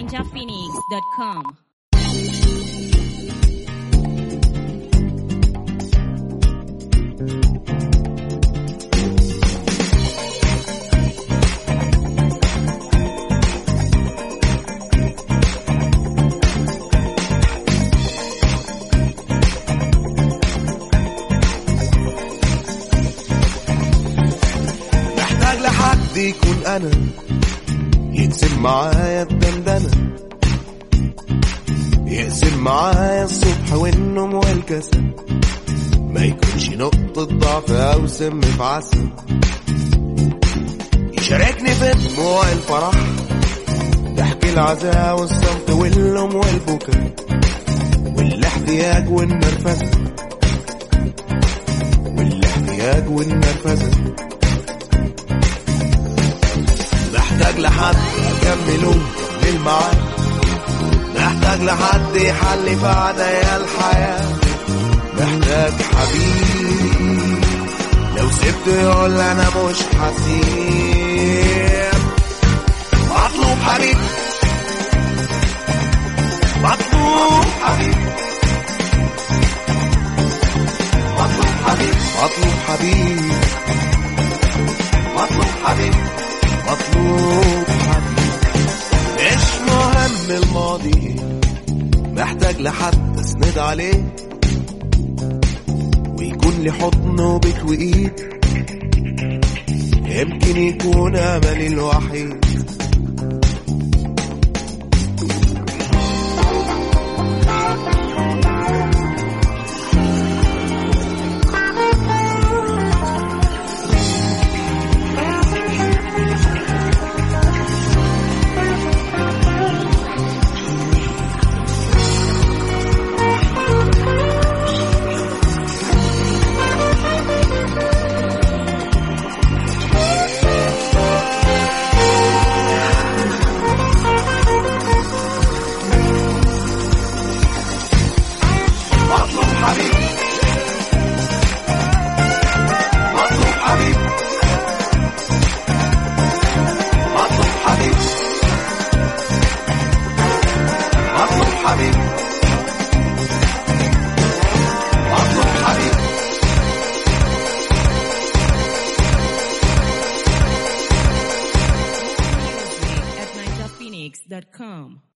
ninjaphoenix.com. محتاج لحد يكون انا يقسم معايا الدندنة يقسم معايا الصبح والنوم والكسل ما يكونش نقطة ضعف أو سم في عسل يشاركني في دموع الفرح ضحك العزاء والصمت واللوم والبكاء والاحتياج والنرفزة والاحتياج والنرفزة محتاج لحد يكمله كمل معاه محتاج لحد يحل في عدايا الحياة محتاج حبيب لو سبته يقول انا مش حسيب مطلوب حبيب مطلوب حبيب مطلوب حبيب مطلوب حبيب مطلوب حبيب مطلوب حبيب مش مهم الماضي إيه، محتاج لحد اسند عليه ويكون لي حضن وبيت وايد يمكن يكون املي الوحيد